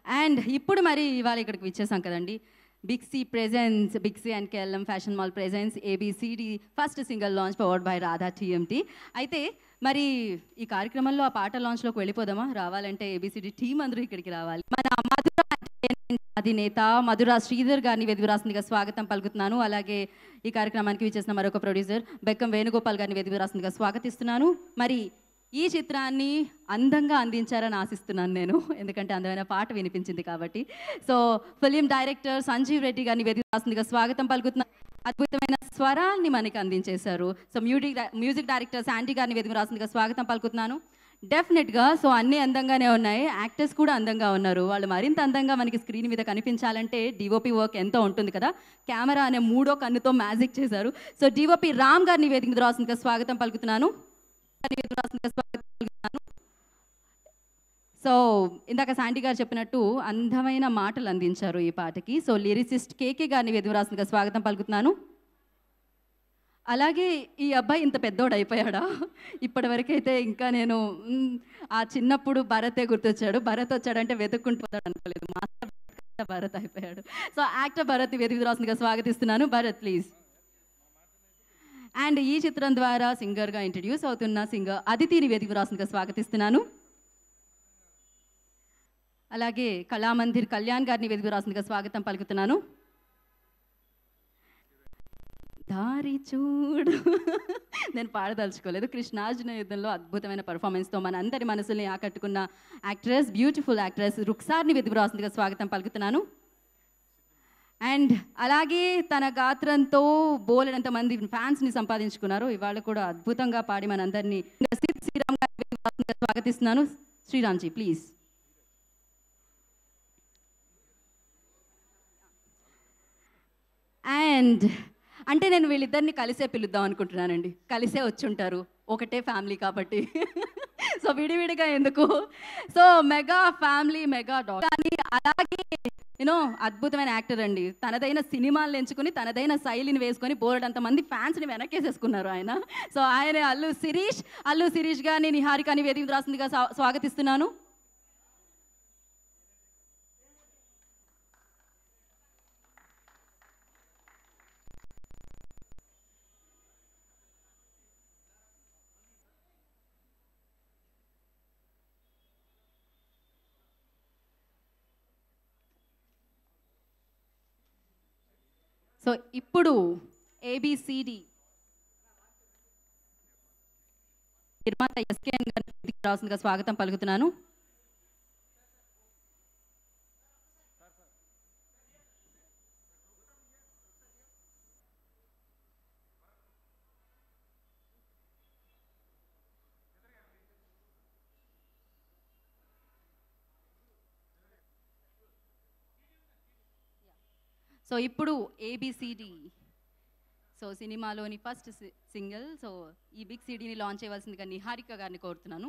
And ఇప్పుడు మరి ఇవాళ ఇక్కడికి వచ్చేసాం కదండి Bixie presents Bixie and KLM fashion mall presents ABCD first single launch powered by Radha TMT అయితే మరి ఈ కార్యక్రమంలో ఆ పాట లాంచ్లోకి వెళ్ళిపోదామా రావాలంటే ఏబిసిడి టీం అందరూ ఇక్కడికి రావాలి మన మధుర entertainment అధినేత మధుర శ్రీధర్ గారిని వెదివిరాసిందిగా స్వాగతం పలుకుతున్నాను అలాగే ఈ కార్యక్రమానికి విచ్చేసిన మరొక ప్రొడ్యూసర్ బెక్కం వేణుగోపాల్ గారిని వెదివిరాసిందిగా స్వాగతిస్తున్నాను మరి ఈ చిత్రాన్ని అందంగా అందించారని ఆశిస్తున్నాను నేను ఎందుకంటే అందమైన పాట వినిపించింది కాబట్టి so film director Sanjeev Reddy గారిని వెదివిరాసిందిగా స్వాగతం పలుకుతున్నాను అద్భుతమైన స్వరాల్ని మనకి అందించేశారు so music music director Sandy గారిని వెదివిరాసిందిగా స్వాగతం పలుకుతున్నాను డెఫినెట్గా సో అన్నీ అందంగానే ఉన్నాయి యాక్టర్స్ కూడా అందంగా ఉన్నారు వాళ్ళు మరింత అందంగా మనకి స్క్రీన్ మీద కనిపించాలంటే డిఓపి వర్క్ ఎంతో ఉంటుంది కదా కెమెరా అనే మూడో కన్నుతో మ్యాజిక్ చేశారు సో డిఓపి రామ్ గారిని వేదిక మీద రాసిందిగా స్వాగతం పలుకుతున్నాను గారిని వేదిక మీద రాసిందిగా స్వాగతం పలుకుతున్నాను సో ఇందాక శాంటీ గారు చెప్పినట్టు అందమైన మాటలు అందించారు ఈ పాటకి సో లిరిసిస్ట్ కేకే గారిని వేదిక రాసిందిగా స్వాగతం పలుకుతున్నాను అలాగే ఈ అబ్బాయి ఇంత పెద్దోడు అయిపోయాడా ఇప్పటి వరకైతే ఇంకా నేను మ్, ఆ చిన్నప్పుడు భరతే గుర్తొచ్చాడు భరత్ వచ్చాడంటే వెతుక్కుంటూ పోతాడు అనుకోలేదు మాస్టర్ భరత్ అయిపోయాడు సో యాక్టర్ భరత్ వేదిక రాసిందిగా స్వాగతిస్తున్నాను భరత్ ప్లీజ్ అండ్ ఈ చిత్రం ద్వారా సింగర్గా ఇంట్రడ్యూస్ అవుతున్న సింగర్ అదితిని వేదిక రాసిందిగా స్వాగతిస్తున్నాను అలాగే కళామందిర్ కళ్యాణ్ గారిని వేదిక రాసిందిగా స్వాగతం పలుకుతున్నాను దారి చూడు నేను పాడదలుచుకోలేదు కృష్ణార్జున యుద్ధంలో అద్భుతమైన పర్ఫార్మెన్స్తో మన అందరి మనసుల్ని ఆకట్టుకున్న యాక్ట్రెస్ బ్యూటిఫుల్ యాక్ట్రెస్ రుక్సార్ని వెతుకురాసిందిగా స్వాగతం పలుకుతున్నాను అండ్ అలాగే తన గాత్రంతో బోలెడంత మంది ఫ్యాన్స్ని సంపాదించుకున్నారు ఇవాళ కూడా అద్భుతంగా పాడి మనందరినీ సిద్ శ్రీరామ్ గారిని వెతుకురాసిందిగా స్వాగతిస్తున్నాను శ్రీరామ్జీ ప్లీజ్ అండ్ అంటే నేను వీళ్ళిద్దరిని కలిసే పిలుద్దాం అనుకుంటున్నానండి కలిసే వచ్చి ఉంటారు ఒకటే ఫ్యామిలీ కాబట్టి సో విడివిడిగా ఎందుకు so mega family mega dog కానీ అలాగే యూనో అద్భుతమైన యాక్టర్ అండి తనదైన సినిమాలను ఎంచుకుని తనదైన శైలిని వేసుకొని బోర్డంత మంది ఫ్యాన్స్ని వెనకేసేసుకున్నారు ఆయన సో ఆయన అల్లు శిరీష్ అల్లు శిరీష్ గారిని నిహారికాని వేదిక రాసిందిగా స్వా- స్వాగతిస్తున్నాను సో ఇప్పుడు ఏబిసిడి నిర్మాత ఎస్కేఎన్ గారికి రాసిందిగా స్వాగతం పలుకుతున్నాను సో ఇప్పుడు ఏబిసిడి సో సినిమాలోని ఫస్ట్ సింగిల్ సో ఈ బిగ్ సిడీని లాంచ్ చేయవలసిందిగా నిహారిక గారిని కోరుతున్నాను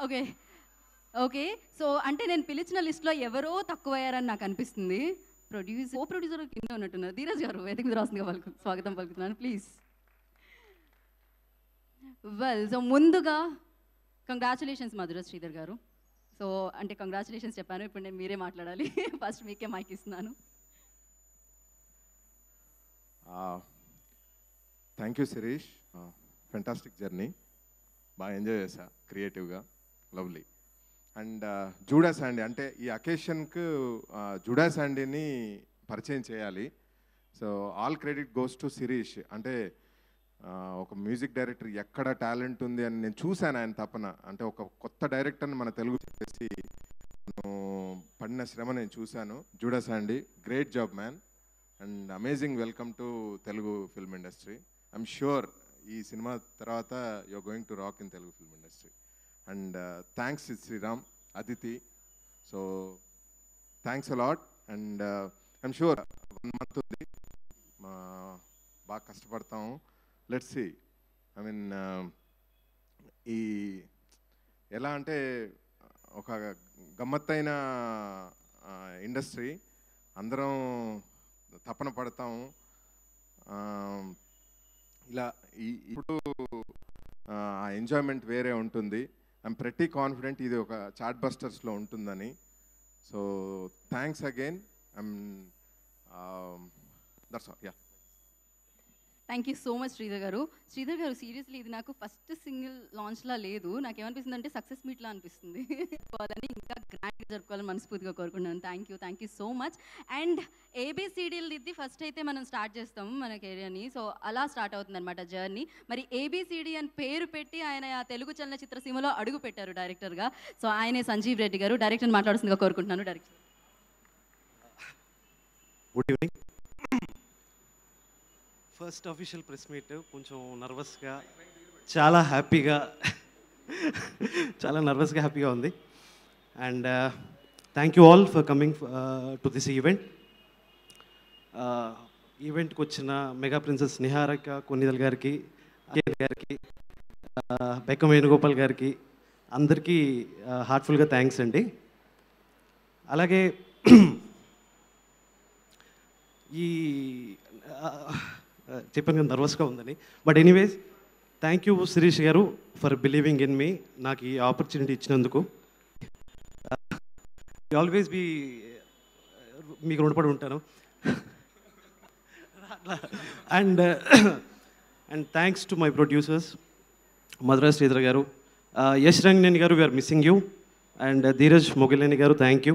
ఓకే ఓకే సో అంటే నేను పిలిచిన లిస్ట్లో ఎవరో తక్కువయ్యారని నాకు అనిపిస్తుంది ప్రొడ్యూస్ ఓ ప్రొడ్యూసర్ కింద ఉన్నట్టున్నారు ధీరజ్ గారు వేదిక మీద రాసిందిగా పలుకు స్వాగతం పలుకుతున్నాను ప్లీజ్ వెల్ సో ముందుగా కంగ్రాచులేషన్స్ మధుర శ్రీధర్ గారు సో అంటే కంగ్రాచులేషన్స్ చెప్పాను ఇప్పుడు నేను మీరే మాట్లాడాలి ఫస్ట్ మీకే మైక్ ఇస్తున్నాను thank you Sirish fantastic journey బాగా ఎంజాయ్ చేశా క్రియేటివ్గా లవ్లీ అండ్ జూడా శాండీ అంటే ఈ అకేషన్కు జూడా శాండీని పరిచయం చేయాలి so all credit goes to Sirish అంటే ఆ, ఒక మ్యూజిక్ డైరెక్టర్ ఎక్కడ టాలెంట్ ఉంది అని నేను చూశాను ఆయన తపన అంటే ఒక కొత్త డైరెక్టర్ని మన తెలుగు చేసి నేను పడిన శ్రమ నేను చూశాను Judah Sandy great job man and amazing welcome to Telugu film industry I'm sure ఈ సినిమా తర్వాత you're going to rock in Telugu film industry and thanks Sriram Aditi so thanks a lot and I'm sure one month ఉంది మా బాగా కష్టపడతాము లెట్స్ సి ఐ మీన్ ఈ ఎలా అంటే ఒక గమ్మత్తైన ఇండస్ట్రీ అందరం తపన పడతాము ఆ, ఇలా ఈ- ఇప్పుడు ఆ ఎంజాయ్మెంట్ వేరే ఉంటుంది ఐఎమ్ ప్రతి కాన్ఫిడెంట్ ఇది ఒక చాట్ బస్టర్స్లో ఉంటుందని so thanks again I'm that's yeah thank you so much Sreedhar garu Sreedhar గారు సీరియస్లీ ఇది నాకు ఫస్ట్ సింగిల్ లాంచ్లా లేదు నాకు ఏమనిపిస్తుంది అంటే సక్సెస్ మీట్లా అనిపిస్తుంది వాళ్ళని ఇంకా గ్రాండ్గా జరుపుకోవాలని మనస్ఫూర్తిగా కోరుకుంటున్నాను thank you thank you so much and ఏబిసిడీలు దిద్ది ఫస్ట్ అయితే మనం స్టార్ట్ చేస్తాము మన కెరియర్ని సో అలా స్టార్ట్ అవుతుంది అనమాట జర్నీ మరి ఏబిసిడి అని పేరు పెట్టి ఆయన ఆ తెలుగు చలనచిత్ర సీమలో అడుగు పెట్టారు డైరెక్టర్గా సో ఆయనే సంజీవ్ రెడ్డి గారు డైరెక్టర్ మాట్లాడుతుందిగా కోరుకుంటున్నాను director good evening first official press meet కొంచెం నర్వస్గా చాలా హ్యాపీగా చాలా నర్వస్గా హ్యాపీగా ఉంది and thank you all for coming to this event ఈవెంట్కి వచ్చిన మెగా ప్రిన్సెస్ నిహారిక కొన్నిదల్ గారికి అజయ్ గారికి బెక్కం వేణుగోపాల్ గారికి అందరికీ హార్ట్ఫుల్గా థ్యాంక్స్ అండి అలాగే ఈ ఆ, ఆ, చెప్పాను కదా నర్వస్గా ఉందని but anyways thank you Sirish garu for believing in me నాకు ఈ ఆపర్చునిటీ ఇచ్చినందుకు ఆల్వేస్ బీ మీకు రుణపడి ఉంటాను and and thanks to my producers Madhura Sreedhar garu Yash Ranganeni garu we're missing you and Dheeraj Mogileni garu thank you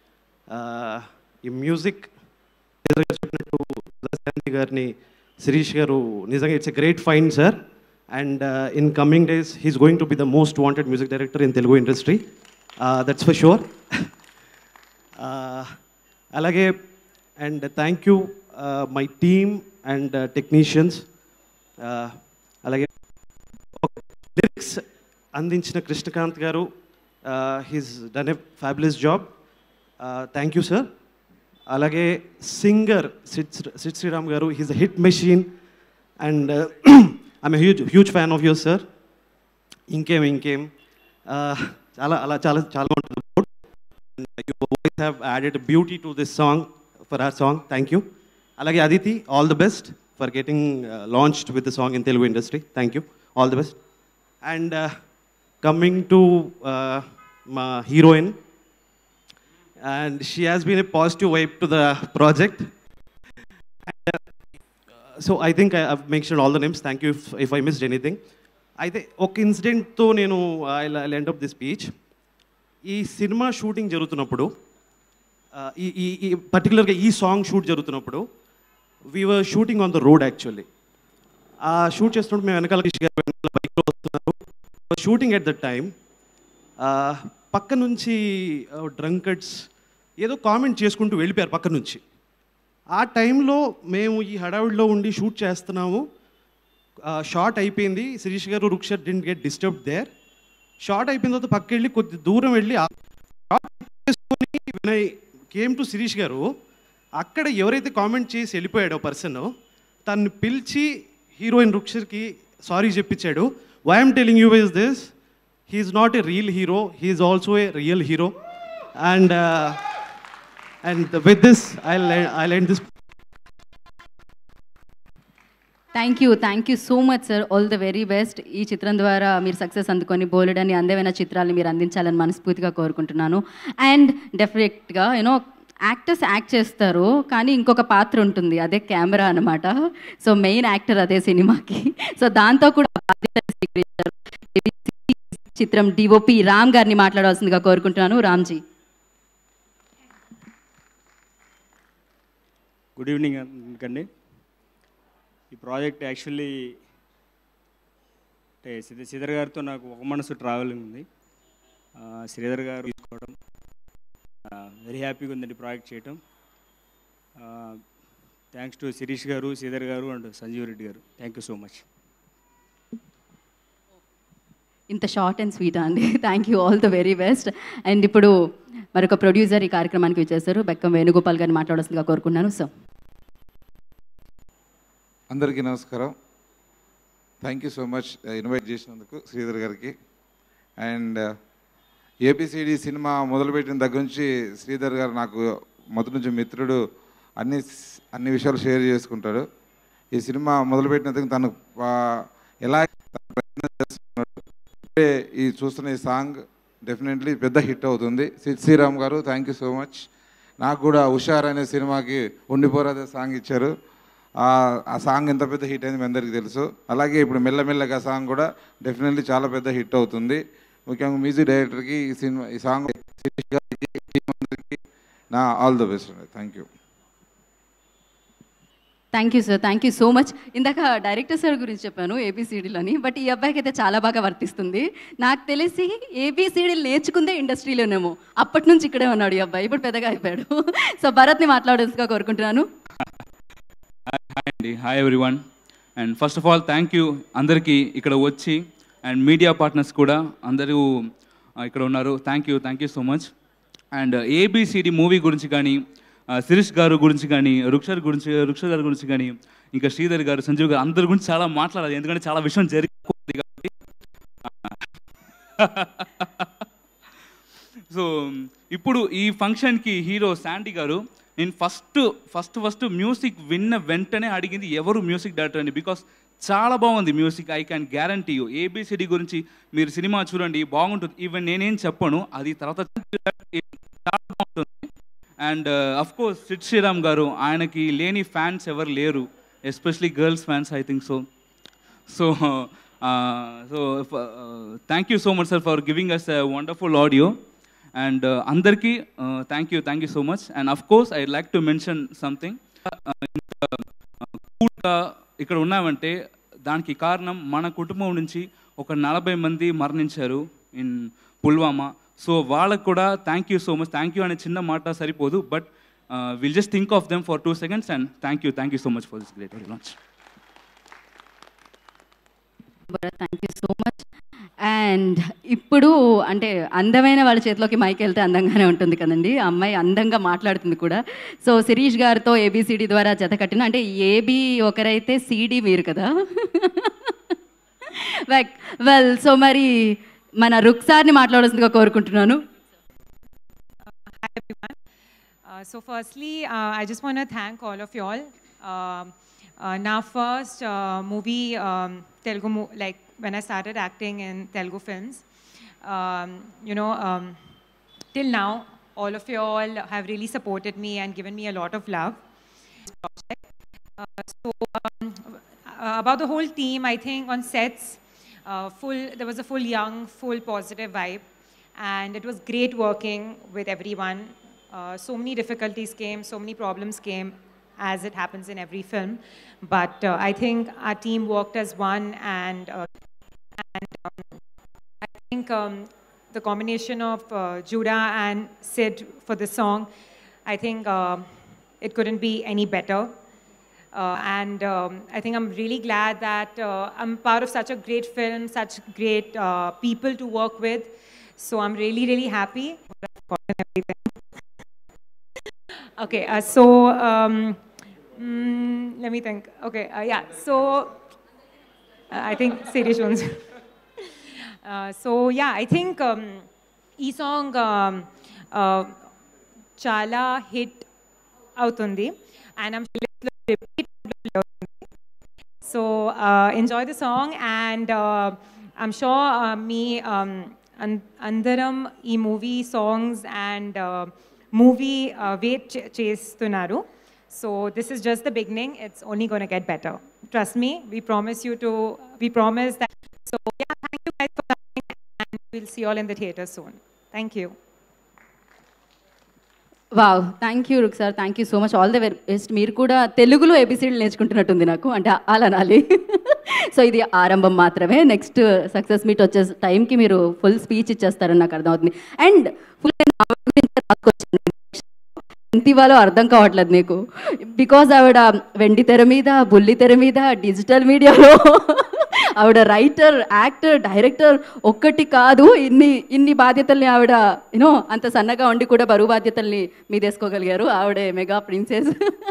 ఈ మ్యూజిక్ ఎదురుగా చెప్పినట్టు శాంతి గారిని శిరీష్ గారు నిజంగా it's a great fine sir and in coming days he's going to be the most wanted music director in Telugu industry that's for sure అలాగే and thank you my team and technicians అలాగే lyrics అందించిన Krishnakanth garu he's done a fabulous job thank you sir అలాగే singer Sid Sid Sriram garu he's a hit machine and I'm huge huge fan of your sir ఇంకేం ఇంకేం Uh, చాలా అలా చాలా చాలా ఉంటుంది you voice have added beauty to this song for our song thank you అలాగే Aditi all the best for getting launched with the song in Telugu industry thank you all the best and coming to మా heroine and she has been a positive vibe to the project. And, uh, so I think I, I've mentioned all the names. Thank you if, if I missed anything. అయితే ఒక ఇన్సిడెంట్తో నేను I end up the speech ఈ సినిమా shooting జరుగుతున్నప్పుడు ఆ, ఈ ఈ ఈ పర్టికులర్గా ఈ సాంగ్ షూట్ జరుగుతున్నప్పుడు we were shooting on the road actually ఆ షూట్ చేస్తున్నప్పుడు మేము వెనకాల కిష్ గారు వెనకాల బైక్లో వస్తున్నారు షూటింగ్ ఎట్ ద టైం పక్క నుంచి డ్రంకర్డ్స్ ఏదో కామెంట్ చేసుకుంటూ వెళ్ళిపోయారు పక్క నుంచి ఆ టైంలో మేము ఈ హడావిడిలో ఉండి షూట్ చేస్తున్నాము షార్ట్ అయిపోయింది Sirish garu Rukshar didn't get disturb there shot అయిపోయిన తర్వాత పక్క వెళ్ళి కొద్ది దూరం వెళ్ళి ఆ shot చేసుకొని వినయ్ కేమ్ టు శిరీష్ గారు అక్కడ ఎవరైతే కామెంట్ చేసి వెళ్ళిపోయాడో పర్సన్ తను పిలిచి హీరోయిన్ రుక్షర్కి సారీ చెప్పించాడు why I'm telling you is this he's not a real hero, he's also a real hero. And, uh, and with this, I'll, I'll end this thank you thank you so much sir all the very best ఈ చిత్రం ద్వారా మీరు success అందుకొని బోలెడని అందమైన చిత్రాలను మీరు అందించాలని మనస్ఫూర్తిగా కోరుకుంటున్నాను అండ్ డెఫినెట్గా యూనో యాక్టర్స్ యాక్ట్ చేస్తారు కానీ ఇంకొక పాత్ర ఉంటుంది అదే కెమెరా అనమాట సో మెయిన్ యాక్టర్ అదే సినిమాకి సో దాంతో కూడా బాధ్యత స్వీకరించారు ABC చిత్రం డిఓపి రామ్ గారిని మాట్లాడవలసిందిగా కోరుకుంటున్నాను రామ్జీ గుడ్ ఈవినింగ్ అండి ఈ ప్రాజెక్ట్ యాక్చువల్లీ అంటే శ్రీ- శ్రీధర్ గారితో నాకు ఒక మనసు ట్రావెలింగ్ ఉంది ఆ, శ్రీధర్ గారు తీసుకోవడం వెరీ హ్యాపీగా ఉందండి ప్రాజెక్ట్ చేయటం థ్యాంక్స్ టు శిరీష్ గారు శ్రీధర్ గారు and Sanjeev Reddy garu thank you so much ఇంత షార్ట్ అండ్ స్వీట్ అండి thank you all the very best and ఇప్పుడు మరొక ప్రొడ్యూసర్ ఈ కార్యక్రమానికి వచ్చేసారు బెక్కం వేణుగోపాల్ గారిని మాట్లాడాల్సిందిగా కోరుకున్నాను సో అందరికీ నమస్కారం thank you so much invite చేసినందుకు శ్రీధర్ గారికి అండ్ ఏపీసీడీ సినిమా మొదలుపెట్టిన దగ్గర నుంచి శ్రీధర్ గారు నాకు మొదటి నుంచి మిత్రుడు అన్ని అన్ని విషయాలు షేర్ చేసుకుంటాడు ఈ సినిమా మొదలుపెట్టిన దగ్గర తను ఆ, ఎలా తను ప్రయత్నం చేస్తున్నాడు ఇప్పుడే ఈ చూస్తున్న ఈ సాంగ్ డెఫినెట్లీ పెద్ద హిట్ అవుతుంది సిద్ శ్రీరామ్ గారు థ్యాంక్ యూ సో మచ్ నాకు కూడా హుషార్ అనే సినిమాకి ఉండిపోరాదే సాంగ్ ఇచ్చారు ఆ ఆ సాంగ్ ఎంత పెద్ద హిట్ అయింది మీ అందరికీ తెలుసు అలాగే ఇప్పుడు మెల్లమెల్లగా సాంగ్ కూడా డెఫినెట్లీ చాలా పెద్ద హిట్ అవుతుంది ముఖ్యంగా మ్యూజిక్ డైరెక్టర్కి ఈ సినిమా ఈ సాంగ్ శిరీష్ గారికి team అందరికీ నా ఆల్ ద బెస్ట్ అండి thank you thank you sir thank you so much ఇందాక డైరెక్టర్ సార్ గురించి చెప్పాను ఏబిసిడీలని బట్ ఈ అబ్బాయికి అయితే చాలా బాగా వర్తిస్తుంది నాకు తెలిసి ఏబిసిడీలు నేర్చుకుందే ఇండస్ట్రీలోనేమో అప్పటి నుంచి ఇక్కడే ఉన్నాడు ఈ అబ్బాయి ఇప్పుడు పెద్దగా అయిపోయాడు సో భరత్ని మాట్లాడాల్సిందిగా కోరుకుంటున్నాను హాయ్ అండి hi everyone and first of all thank you అందరికీ ఇక్కడ వచ్చి అండ్ మీడియా పార్ట్నర్స్ కూడా అందరూ ఆ, ఇక్కడ ఉన్నారు thank you thank you so much and ABCD movie గురించి కానీ ఆ, శిరీష్ గారు గురించి కానీ రుక్షర్ గురించి రుక్షర్ గారి గురించి కానీ ఇంకా శ్రీధర్ గారు సంజీవ్ గారు అందరి గురించి చాలా మాట్లాడాలి ఎందుకంటే చాలా విషయం జరిగింది కాబట్టి సో ఇప్పుడు ఈ ఫంక్షన్కి హీరో శాండీ గారు నేను ఫస్ట్ ఫస్ట్ ఫస్ట్ మ్యూజిక్ విన్న వెంటనే అడిగింది ఎవరు మ్యూజిక్ డైరెక్టర్ అని బికాస్ చాలా బాగుంది music I can guarantee you ABCD గురించి మీరు సినిమా చూడండి బాగుంటుంది ఈవెన్ నేనేం చెప్పను అది తర్వాత చాలా బాగుంటుంది and of course Sid Sriram garu ఆయనకి లేని ఫ్యాన్స్ ఎవరు లేరు especially girls fans I think so so so thank you so much sir for giving us wonderful audio and అందరికీ thank you thank you so much and of course I like to mention something కూల్గా ఇక్కడ ఉన్నామంటే దానికి కారణం మన కుటుంబం నుంచి ఒక నలభై మంది మరణించారు ఇన్ పుల్వామా సో వాళ్ళకు కూడా thank you so much thank you అనే చిన్న మాట సరిపోదు but will just think of them for two seconds and thank you thank you so much for this great very much Bharath thank you so much and ఇప్పుడు అంటే అందమైన వాళ్ళ చేతిలోకి mic వెళ్తే అందంగానే ఉంటుంది కదండి ఆ అమ్మాయి అందంగా మాట్లాడుతుంది కూడా సో శిరీష్ గారితో ఏబిసిడి ద్వారా జత కట్టిన అంటే ఏబి ఒకరైతే సిడి మీరు కదా వెల్ సో మరి మన రుక్సార్ని మాట్లాడాల్సిందిగా కోరుకుంటున్నాను Hi everyone. Uh, so firstly, uh, I just want to thank all of y'all. Um uh, now first uh, movie um, Telugu, mo- like when I started acting in Telugu films, um, you know, um, till now, all of y'all have really supported me and given me a lot of love. Uh, so um, uh, about the whole team, I think on sets, uh, full there was a full young, full positive vibe, and it was great working with everyone. Uh, so many difficulties came, so many problems came, as it happens in every film. But uh, I think our team worked as one, and uh, and um, I think um, the combination of uh, Judah and Sid for the song, I think uh, it couldn't be any better. Uh, and um, I think I'm really glad that uh, I'm part of such a great film, such great uh, people to work with. So I'm really, really happy. Okay, uh, so um, mm, let me think. Okay, uh, yeah, so uh, I think serious ones. Uh, so yeah, I think um, ఈ song చాలా hit అవుతుంది and repeat so enjoy the song and I'm sure మీ um, అన్- అందరం ఈ movie songs and movie wait చేస్తున్నారు so this is just the beginning it's only gonna get better trust me we promise you too we promise that so yeah thank you guys for coming and will see all in the theatre soon thank you wow thank you రుక్ sir thank you so much all the very best మీరు కూడా తెలుగులో ఏబిసిడీలు నేర్చుకుంటున్నట్టుంది నాకు అంటే అలా అనాలి so ఇది ఆరంభం మాత్రమే నెక్స్ట్ సక్సెస్ మీట్ వచ్చే టైంకి మీరు ఫుల్ స్పీచ్ ఇచ్చేస్తారని నాకు అర్థమవుతుంది అండ్ ఫుల్ ఎంత ఇవ్వాలో అర్థం కావట్లేదు నీకు బికాజ్ ఆవిడ వెండి తెర మీద బుల్లి తెర మీద డిజిటల్ మీడియాలో ఆవిడ రైటర్ యాక్టర్ డైరెక్టర్ ఒక్కటి కాదు ఇన్ని ఇన్ని బాధ్యతల్ని ఆవిడ యూనో అంత సన్నగా ఉండి కూడా బరువు బాధ్యతల్ని మీదేసుకోగలిగారు ఆవిడే మెగా ప్రిన్సెస్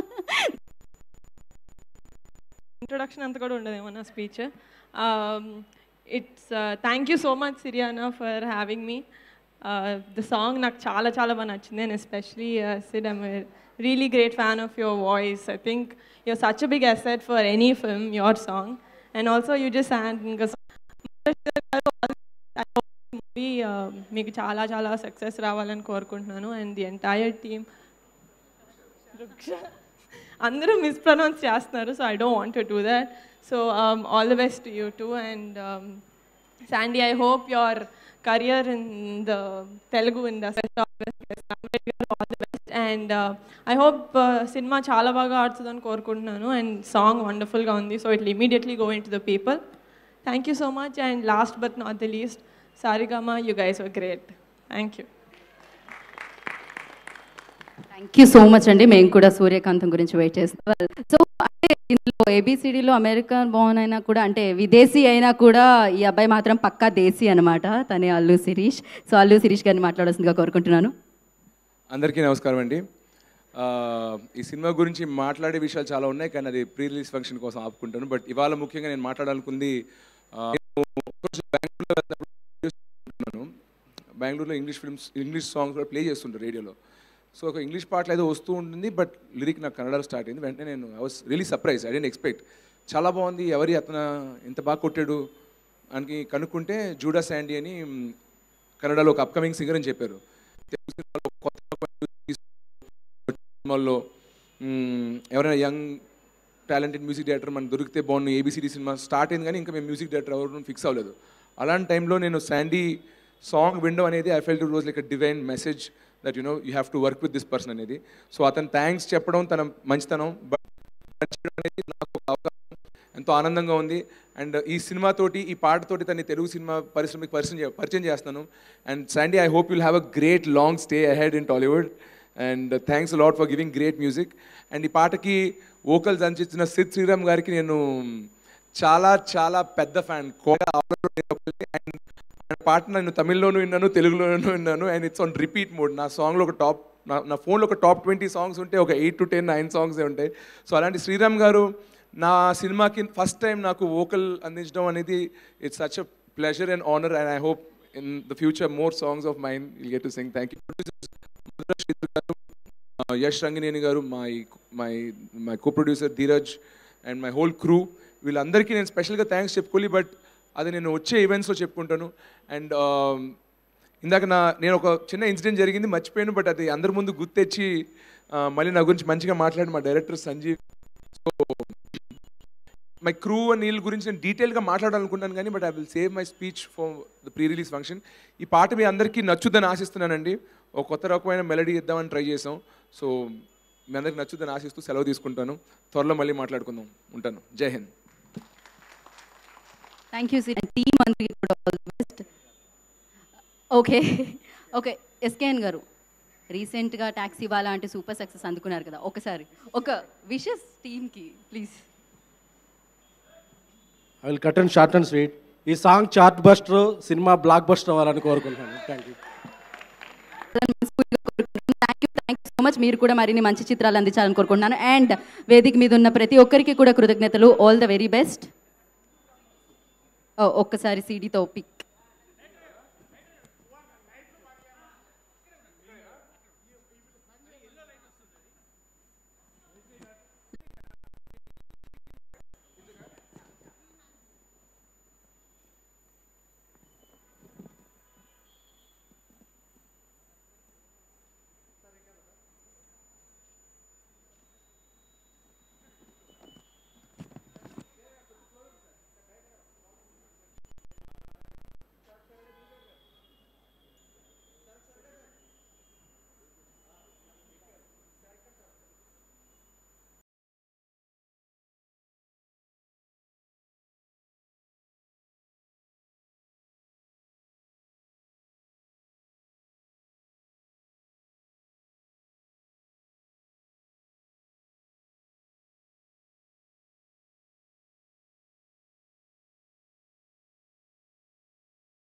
ఇంట్రొడక్షన్ అంతా కూడా ఉండదేమో నా speech it's thank you so much సిరియానా for having me the song నాకు చాలా చాలా బాగా నచ్చింది and especially Sid I'm really great fan of your voice I think you're such a big asset for any film your song and also you just ఇంకా movie మీకు చాలా చాలా success రావాలని కోరుకుంటున్నాను అండ్ ది ఎంటైర్ టీమ్ అందరూ mispronounce చేస్తున్నారు so I don't want to do that so all the best you too and Sandy I hope your career in the Telugu industry all the best and I hope cinema చాలా బాగా ఆడుతుందని కోరుకుంటున్నాను and song వండర్ఫుల్గా ఉంది so it immediately go in to the people thank you so much and last but not the least Saregama you guys were great thank you thank you so much అండి మేము కూడా సూర్యకాంతం గురించి వెయిట్ చేస్తాం so అంటే ఇందులో ఏబిసిడిలో American Born అయినా కూడా అంటే విదేశీ అయినా కూడా ఈ అబ్బాయి మాత్రం పక్కా దేశీ అనమాట తనే అల్లు శిరీష్ సో అల్లు శిరీష్ గారిని మాట్లాడాల్సిందిగా కోరుకుంటున్నాను అందరికీ నమస్కారం అండి ఆ, ఈ సినిమా గురించి మాట్లాడే విషయాలు చాలా ఉన్నాయి కానీ అది ప్రీ రిలీజ్ ఫంక్షన్ కోసం ఆపుకుంటాను బట్ ఇవాళ ముఖ్యంగా నేను మాట్లాడాలనుకుంది ఆ, నేను ఒకరోజు బెంగళూరులో వెళ్ళినప్పుడు చూస్తున్నాను. బెంగళూరులో ఇంగ్లీష్ ఫిల్మ్స్ ఇంగ్లీష్ సాంగ్స్ కూడా ప్లే చేస్తుంటారు రేడియోలో సో ఒక ఇంగ్లీష్ పాటలు ఏదో వస్తూ ఉంటుంది బట్ లిరిక్ నాకు కన్నడలో స్టార్ట్ అయింది వెంటనే నేను I was really surprise I didn't expect చాలా బాగుంది ఎవరి అతను ఎంత బాగా కొట్టాడు అని కనుక్కుంటే జూడా శాండీ అని మ్, కన్నడలో ఒక అప్కమింగ్ సింగర్ అని చెప్పారు తెలుగు సినిమాలో కొత్త సినిమాల్లో మ్, ఎవరైనా యంగ్ టాలెంటెడ్ మ్యూజిక్ డైరెక్టర్ మనకు దొరికితే బాగుంది ఏబిసిడి సినిమా స్టార్ట్ అయింది కానీ ఇంకా మేము మ్యూజిక్ డైరెక్టర్ ఎవరు ఫిక్స్ అవ్వలేదు అలాంటి టైంలో నేను శాండీ సాంగ్ వినడం అనేది I felt it was like a divine message that you know you have to work with this person అనేది సో అతను థ్యాంక్స్ చెప్పడం తన మంచితనం బట్ అనేది నాకు ఒక అవకాశం ఎంతో ఆనందంగా ఉంది అండ్ ఈ సినిమాతోటి ఈ పాటతోటి తన తెలుగు సినిమా పరిశ్రమకి పరిచయం చే- పరిచయం చేస్తున్నాను and Sandy I hope you'll have a great long stay ahead in Tollywood and thanks lot for giving great music and ఈ పాటకి వోకల్స్ అందించిన సిద్ శ్రీరామ్ గారికి నేను చాలా చాలా పెద్ద ఫ్యాన్ అండ్ ఆయన పాట నేను తమిళ్లోనూ విన్నాను తెలుగులోనూ విన్నాను and it's on repeat mode నా సాంగ్లో ఒక టాప్ నా నా ఫోన్లో ఒక టాప్ ట్వంటీ సాంగ్స్ ఉంటే ఒక ఎయిట్ టు టెన్ నైన్ సాంగ్సే ఉంటాయి సో అలాంటి శ్రీరామ్ గారు నా సినిమాకి ఫస్ట్ టైం నాకు వోకల్ అందించడం అనేది it's such a pleasure and honour and I hope in the future more songs of mine will get to sing thank you Yash Rangineni గారు my my my co producer Dheeraj and my whole crew వీళ్ళందరికీ నేను స్పెషల్గా thanks చెప్పుకోవాలి but అది నేను వచ్చే ఈవెంట్స్లో చెప్పుకుంటాను అండ్ ఇందాక నా నేను ఒక చిన్న ఇన్సిడెంట్ జరిగింది మర్చిపోయాను బట్ అది అందరి ముందు గుర్తెచ్చి ఆ, మళ్ళీ నా గురించి మంచిగా మాట్లాడి మా director Sanjeev so my crew and వీళ్ళ గురించి నేను డీటెయిల్గా మాట్లాడాలనుకుంటాను కానీ but I will save my speech for the pre release function ఈ పాట మీ అందరికీ నచ్చుద్దని ఆశిస్తున్నానండి ఒక కొత్త రకమైన మెలడీ ఇద్దామని ట్రై చేసాం సో మీ అందరికి నచ్చుద్దని ఆశిస్తూ సెలవు తీసుకుంటాను త్వరలో మళ్ళీ మాట్లాడుకుందాం ఉంటాను జై హింద్ థ్యాంక్ యూ సిరీ టీమ్ అందరికీ కూడా all the best okay okay SKN గారు రీసెంట్గా ట్యాక్సీ వాలా అంటే సూపర్ సక్సెస్ అందుకున్నారు కదా ఒకసారి ఒక విషెస్ టీమ్కి please I will cut and short and sweet ఈ song chartbuster cinema blockbuster అవ్వాలని కోరుకుంటున్నాను thank you thank you thank you so much మీరు కూడా మరిన్ని మంచి చిత్రాలు అందించాలని కోరుకుంటున్నాను అండ్ వేదిక మీద ఉన్న ప్రతి ఒక్కరికి కూడా కృతజ్ఞతలు ఆల్ ద వెరీ బెస్ట్ ఒక్కసారి సీడీతో పిక్